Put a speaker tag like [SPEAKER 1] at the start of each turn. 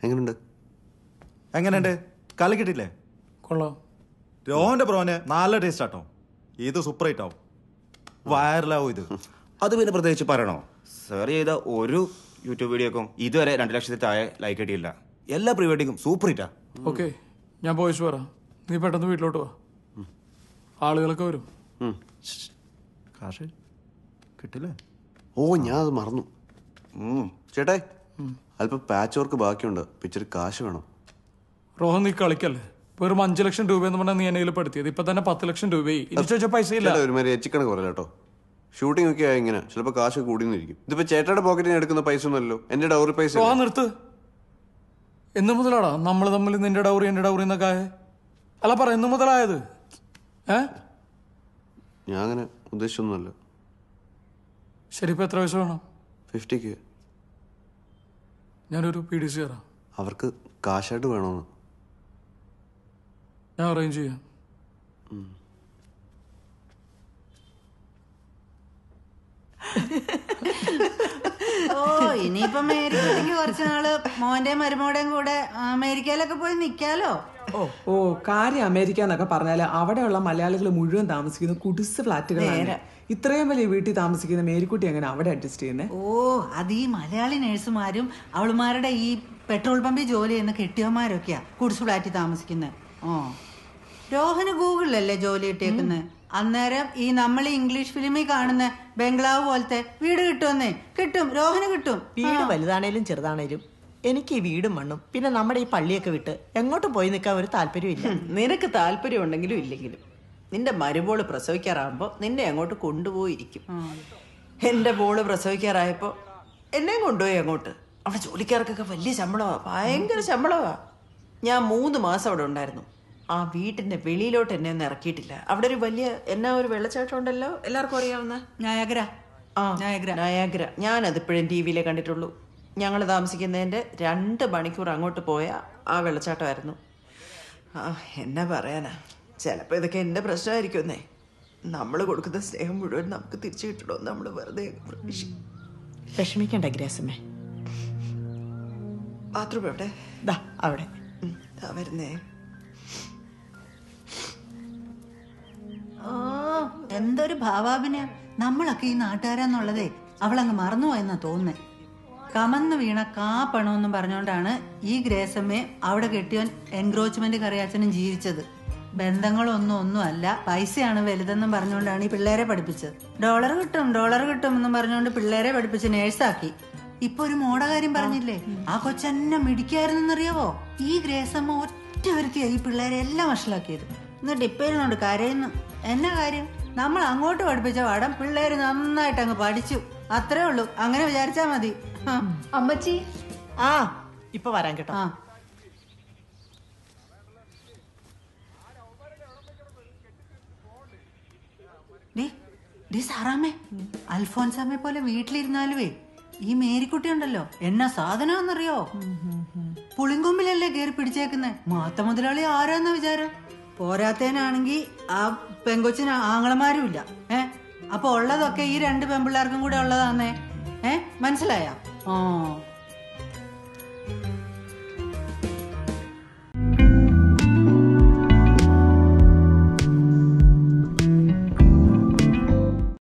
[SPEAKER 1] എങ്ങനെയുണ്ട്
[SPEAKER 2] എങ്ങനെയുണ്ട് കലക്കിട്ടില്ലേ
[SPEAKER 3] കൊള്ളാം
[SPEAKER 2] രോഹന്റെ ബ്രോന് നല്ല ടേസ്റ്റ് ആട്ടോ ഇത് സൂപ്പർ ആയിട്ടാവും വൈറലാവും ഇത്
[SPEAKER 1] അത് പിന്നെ പ്രത്യേകിച്ച് പറയണോ സാർ ചെയ്ത ഒരു യൂട്യൂബ് വീഡിയോക്കും ഇതുവരെ രണ്ട് ലക്ഷത്തിൽ താഴെ ലൈക്ക് കിട്ടിയില്ല എല്ലാ പ്രീ വെഡിങ്ങും സൂപ്പർ ഹിറ്റാ
[SPEAKER 3] ഓക്കെ ഞാൻ പോയിച്ചു പറ നീ പെട്ടെന്ന് വീട്ടിലോട്ട് വാ ആളുകളൊക്കെ വരും
[SPEAKER 2] കാശ് കിട്ടില്ലേ
[SPEAKER 1] ഓ ഞാൻ അത് മറന്നു ഉം. ചേട്ടായി അല്പം പാച്ച് വർക്ക് ബാക്കിയുണ്ട് പിക്ചർ കാശ് വേണം
[SPEAKER 3] റോഹൻ നീ കളിക്കല്ലേ വെറും അഞ്ചു ലക്ഷം രൂപ എന്ന് പറഞ്ഞാൽ നീ എന്നെ കയ്യിൽ പെടുത്തിയത് ഇപ്പൊ തന്നെ പത്ത് ലക്ഷം രൂപയായി ഇനി ചോദിച്ച പൈസ ഇല്ല
[SPEAKER 1] ചേട്ടാ ഒരുമാതിരി എച്ചിക്കണക്ക് പറയല കേട്ടോ ഷൂട്ടിംഗ് ഒക്കെ ആയി ഇങ്ങനെ ചിലപ്പോൾ കാശ് കൂടിന്നിരിക്കും ഇതിപ്പോ ചേട്ടയുടെ പോക്കറ്റിൽ നിന്ന് എടുക്കുന്ന പൈസ ഒന്നുമല്ലോ എന്റെ ഡൗറി പൈസ
[SPEAKER 3] റോഹൻ
[SPEAKER 1] അല്ലേ?
[SPEAKER 3] നിർത്ത് എന്ന് മുതലാടാ നമ്മൾ തമ്മിൽ നിന്റെ ഡൗറി എന്റെ ഡൗറി എന്നൊക്കെ ആയേ? അല്ല പറ എന്ന് മുതലായത് ഏ
[SPEAKER 1] ഞാൻ അങ്ങനെ ഉദ്ദേശിച്ചൊന്നുമല്ല
[SPEAKER 3] ശരി ഇപ്പൊ എത്ര പൈസ വേണം
[SPEAKER 1] ഫിഫ്റ്റിക്ക്
[SPEAKER 3] ഞാനൊരു പി ഡി സി തരാം
[SPEAKER 1] അവർക്ക് കാശായിട്ട് വേണമെന്ന്
[SPEAKER 3] ഞാൻ അറേഞ്ച് ചെയ്യാം
[SPEAKER 4] ഓ ഇനിയിപ്പൊ അമേരിക്കയിലേക്ക് കുറച്ച് നാള് മോന്റെ മരുമോടെയും കൂടെ അമേരിക്കയിലൊക്കെ പോയി നിക്കാലോ
[SPEAKER 5] ഓ ഓ കാര്യം അമേരിക്ക എന്നൊക്കെ പറഞ്ഞാൽ അവിടെയുള്ള മലയാളികൾ മുഴുവൻ താമസിക്കുന്ന കുടിസ് ഫ്ലാറ്റുകളാണ് ഇത്രയും വലിയ വീട്ടിൽ താമസിക്കുന്ന മേരിക്കുട്ടി എങ്ങനെ അവിടെ അഡ്ജസ്റ്റ് ചെയ്യുന്നത്
[SPEAKER 4] ഓ അത് ഈ മലയാളി നഴ്സുമാരും അവളുമാരുടെ ഈ പെട്രോൾ പമ്പിൽ ജോലി ചെയ്യുന്ന കെട്ടിയന്മാരൊക്കെയാ കുടിസ് ഫ്ലാറ്റിൽ താമസിക്കുന്നത് ഓ രോഹന് ഗൂഗിളിലല്ലേ ജോലി കിട്ടിയേക്കുന്നത് അന്നേരം ഈ നമ്മൾ ഈ ഇംഗ്ലീഷ് ഫിലിമിൽ കാണുന്ന ബംഗ്ലാവ് പോലത്തെ വീട് കിട്ടുമെന്നേ കിട്ടും രോഹന് കിട്ടും
[SPEAKER 6] വീട് വലുതാണേലും ചെറുതാണേലും എനിക്ക് ഈ വീടും മണ്ണും പിന്നെ നമ്മുടെ ഈ പള്ളിയൊക്കെ വിട്ട് എങ്ങോട്ടും പോയി നിൽക്കാൻ ഒരു താല്പര്യമില്ല
[SPEAKER 7] നിനക്ക് താല്പര്യം ഉണ്ടെങ്കിലും ഇല്ലെങ്കിലും നിന്റെ മരുമോള് പ്രസവിക്കാറാകുമ്പോൾ നിന്നെ അങ്ങോട്ട് കൊണ്ടുപോയിരിക്കും എന്റെ മോള് പ്രസവിക്കാറായപ്പോ എന്നെയും കൊണ്ടുപോയി അങ്ങോട്ട് അവിടെ ജോലിക്കാർക്കൊക്കെ വലിയ ശമ്പളമാ ഭയങ്കര ശമ്പളമാ ഞാൻ മൂന്ന് മാസം അവിടെ ഉണ്ടായിരുന്നു ആ വീട്ടിന്റെ വെളിയിലോട്ട് എന്നെ ഒന്നും ഇറക്കിയിട്ടില്ല അവിടെ ഒരു വലിയ എന്നാ ഒരു വെള്ളച്ചാട്ടം ഉണ്ടല്ലോ എല്ലാവർക്കും അറിയാവുന്ന
[SPEAKER 4] നയാഗ്ര
[SPEAKER 7] ആ നയാഗ്ര ഞാനത് ഇപ്പോഴും ടി വിയിലേ കണ്ടിട്ടുള്ളൂ ഞങ്ങൾ താമസിക്കുന്നതിന്റെ രണ്ട് മണിക്കൂർ അങ്ങോട്ട് പോയ ആ വെള്ളച്ചാട്ടമായിരുന്നു ആ എന്നാ പറയാനാ ചിലപ്പോ ഇതൊക്കെ എന്റെ പ്രശ്നമായിരിക്കുമെന്നേ നമ്മൾ കൊടുക്കുന്ന സ്നേഹം മുഴുവൻ നമുക്ക് തിരിച്ചു കിട്ടണമെന്ന് നമ്മൾ വെറുതെ പ്രതീക്ഷിക്കും
[SPEAKER 6] വിഷമിക്കണ്ട ഗ്രാസമ്മേ
[SPEAKER 7] ബാത്റൂം എവിടെ
[SPEAKER 6] ദാ അവിടെ
[SPEAKER 7] ഉം, ദാ വരുന്നേ
[SPEAKER 4] ഓ എന്തൊരു ഭാവാഭിനയം നമ്മളൊക്കെ ഈ നാട്ടുകാരാന്നുള്ളതേ അവളങ്ങ് മറന്നുപോയെന്നാ തോന്നുന്നേ കമന്ന് വീണ കാ പണമെന്നും പറഞ്ഞുകൊണ്ടാണ് ഈ ഗ്രേസമ്മയെ അവിടെ കെട്ടിയവൻ എൻക്രോച്ച്മെന്റ് കറിയാച്ചനും ജീവിച്ചത് ബന്ധങ്ങളൊന്നും ഒന്നും അല്ല പൈസയാണ് വലുതെന്നും പറഞ്ഞുകൊണ്ടാണ് ഈ പിള്ളേരെ പഠിപ്പിച്ചത് ഡോളർ കിട്ടും ഡോളർ കിട്ടും എന്നും പറഞ്ഞുകൊണ്ട് പിള്ളേരെ പഠിപ്പിച്ച് നേഴ്സാക്കി ഇപ്പൊ ഒരു മോട കാര്യം പറഞ്ഞില്ലേ ആ കൊച്ചെന്നെ മിടിക്കായിരുന്നറിയാവോ ഈ ഗ്രേസമ്മ ഒറ്റ വരുത്തിയാ ഈ പിള്ളേരെ എല്ലാം വഷളാക്കിയത് എന്നിട്ട് ഇപ്പൊ ഇരുന്നോണ്ട് കരയുന്നു എന്നാ കാര്യം നമ്മൾ അങ്ങോട്ട് പഠിപ്പിച്ച പാഠം പിള്ളേര് നന്നായിട്ട് അങ്ങ് പഠിച്ചു അത്രേ ഉള്ളൂ അങ്ങനെ വിചാരിച്ചാ മതി
[SPEAKER 8] അമ്മച്ചി
[SPEAKER 6] ആ ഇപ്പൊ വരാൻ കേട്ടോ
[SPEAKER 4] ആ ഡേ ഡേ സാറാമ്മേ അൽഫോൻസാമ്മയെ പോലെ വീട്ടിലിരുന്നാലുവേ ഈ മേരിക്കുട്ടി ഉണ്ടല്ലോ എന്നാ സാധനമാണെന്നറിയോ പുളിങ്കൊമ്പിലല്ലേ കയറി പിടിച്ചേക്കുന്നെ മാത്ത മുതലാളി ആരാന്ന വിചാരം പോരാത്തേനാണെങ്കി ആ പെങ്കൊച്ചിന് ആങ്ങളമാരുമില്ല ഏ അപ്പൊ ഉള്ളതൊക്കെ ഈ രണ്ട് പെമ്പിള്ളേർക്കും കൂടെ ഉള്ളതാന്നേ ഏ മനസ്സിലായ ആ